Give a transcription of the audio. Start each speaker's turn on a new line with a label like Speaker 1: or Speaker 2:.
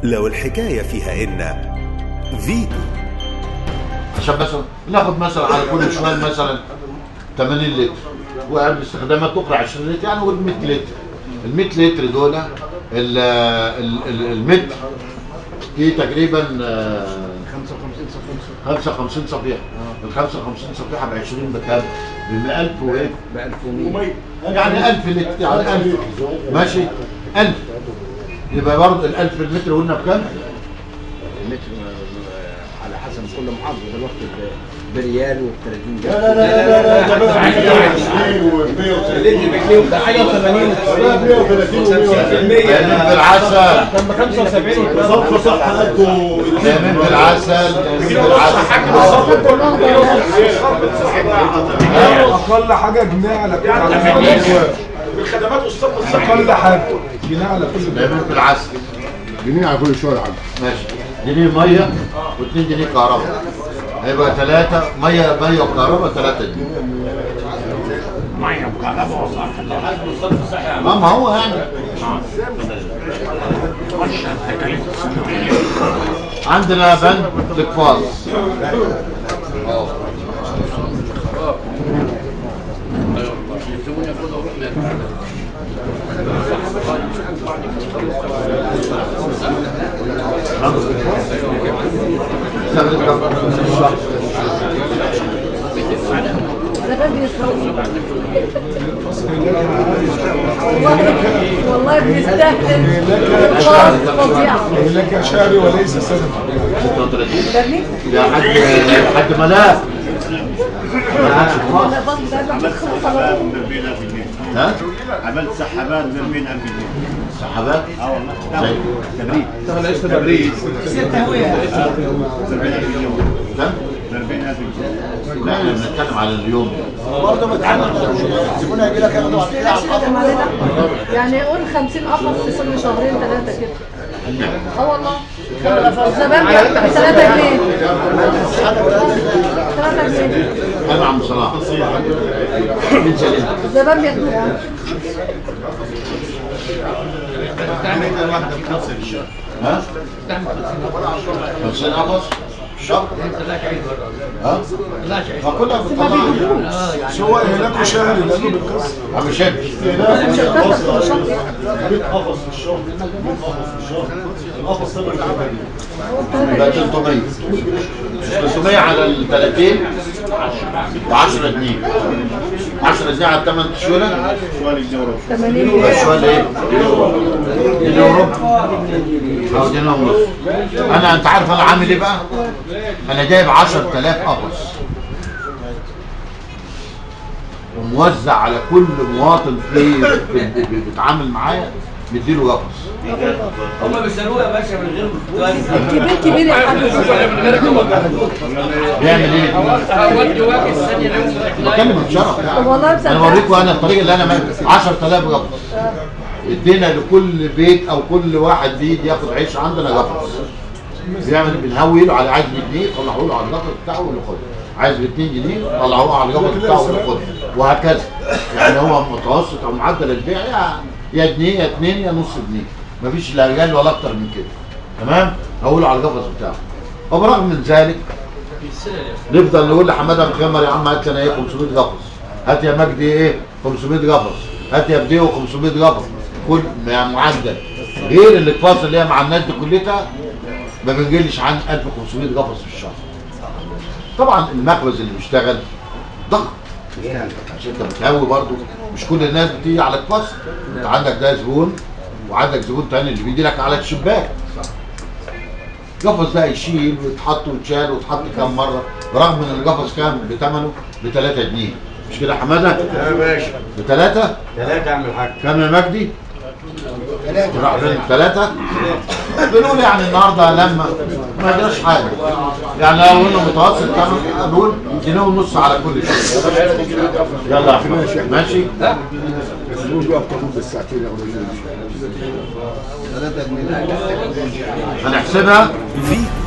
Speaker 1: لو الحكاية فيها إن فيتو
Speaker 2: عشان مثلا ناخد مثلا على كل شوال مثلا 80 لتر وقبل استخدامات اخرى 20 لتر يعني قول 100 لتر ال 100 لتر دول ال- ال- ال- المتر فيه تقريبا آه، 55 صفيحه ال 55 صفيحه ب 20 بكام؟ ب 100000 وايه؟ ب 1100 يعني 1000 لتر يعني 1000 ماشي 1000 يبقى برضه ال 1000 المتر قلنا بكام؟
Speaker 3: المتر آه، على حسب كل محافظه دلوقتي ب- بريال وب 30
Speaker 4: لا لا لا لا ده بقى 120 و130
Speaker 3: ده حاجه 80
Speaker 4: لا 130 و140
Speaker 2: يمين بالعسل
Speaker 3: كان ب 75
Speaker 4: بالظبط صح قده
Speaker 2: يمين بالعسل يمين بالعسل
Speaker 5: اقل حاجه جنيه على كل
Speaker 4: بالخدمات والصف
Speaker 5: اقل حاجه جنيه على كل
Speaker 2: يمين بالعسل
Speaker 6: جنيه على كل شويه عم
Speaker 2: ماشي جنيه ميه و2 جنيه كهرباء هيبقى ثلاثة مية مية وكهرباء ثلاثة جنيه مية وكهرباء اه ما هو يعني عندنا بند الاقفاص اه
Speaker 7: والله والله بيستهدف خالص فظيعة
Speaker 5: لك شهري وليس سنه
Speaker 2: 36 يا حاج حاج ملاك ما عادش خلاص.
Speaker 7: لا بس ده اللي بيدخل خلاص.
Speaker 2: ها
Speaker 8: عملت سحبات ب 40000 جنيه
Speaker 2: سحبات
Speaker 8: اه والله
Speaker 2: زي
Speaker 8: تبريد
Speaker 2: كم
Speaker 8: 40000 جنيه
Speaker 2: لا احنا بنتكلم على اليوم
Speaker 4: برضه بتعمل زبون هيجي لك ياخدوا على
Speaker 7: بلاش ندم علينا. يعني قول 50 قفص في كل شهرين ثلاثة كده اه والله الزبائن بياخدوا 3 جنيه 3 جنيه
Speaker 2: انا عم صلاح من سليم
Speaker 7: الزبائن بياخدوا
Speaker 2: ها 50 قفص شهر ها فكلها بالطبع
Speaker 5: هو هلاكه شهري لانه بالقسط
Speaker 2: عم شد
Speaker 7: مش هتاخد كل شهر
Speaker 4: 100 قفص في الشهر 100 قفص في الشهر القفص ثمن
Speaker 2: يبقى 300 300 على ال 30 ب 10 جنيه 10 جنيه على الثمان شهور
Speaker 8: شوال جنيه وربع
Speaker 7: 80
Speaker 2: يبقى شوال ايه؟ جنيه وربع او جنيه ونص انا انت عارف انا عامل ايه بقى؟ انا جايب 10000 قفص وموزع على كل مواطن في في- بيتعامل معايا مديله قفص
Speaker 9: هم بيسالوه يا باشا من غير مفتوى
Speaker 7: كبير كبير يا حاج
Speaker 2: بيعمل ايه؟ بتكلم بشرف يعني
Speaker 7: والله
Speaker 2: انا
Speaker 7: بصدق
Speaker 2: بوريكم انا الطريق اللي انا ماشي 10000 قفص ادينا لكل بيت او كل واحد بيجي ياخد عيش عندنا قفص بيعمل بنهوي له على عايز ب جنيه طلعوا له على القفص بتاعه وناخده عايز ب 2 جنيه طلعوه على القفص بتاعه وناخده وهكذا يعني هو متوسط او معدل البيع يا يا جنيه يا 2 يا نص جنيه مفيش لا اقل ولا اكتر من كده تمام هقوله على القفص بتاعه وبرغم من ذلك نفضل نقول لحماده مخمر يا عم هات لنا ايه 500 قفص هات يا مجدي ايه 500 قفص هات يا بديو 500 قفص كل يعني معدل غير الاقفاص اللي هي مع الناس دي كلها ما بنجيلش عن 1500 قفص في الشهر طبعا المخبز اللي بيشتغل ضغط عشان انت بتهوي برضه مش كل الناس بتيجي على القفص انت عندك ده زبون وعندك زبون تاني اللي بيجي لك على الشباك القفص ده يشيل ويتحط ويتشال ويتحط كام مره برغم ان القفص كام بثمنه ب 3 جنيه مش كده يا حماده؟
Speaker 8: يا باشا
Speaker 2: بثلاثه؟
Speaker 8: ثلاثة اعمل حاجة
Speaker 2: كام يا مجدي؟ راح فين ثلاثة؟ بنقول يعني النهارده لما ما جراش حاجة يعني لو قلنا متوسط كام نقول جنيه ونص على كل شيء يلا يا احمد ماشي؟
Speaker 6: الزبون بيقف طابور بالساعتين او
Speaker 2: هنحسبها
Speaker 1: فيتو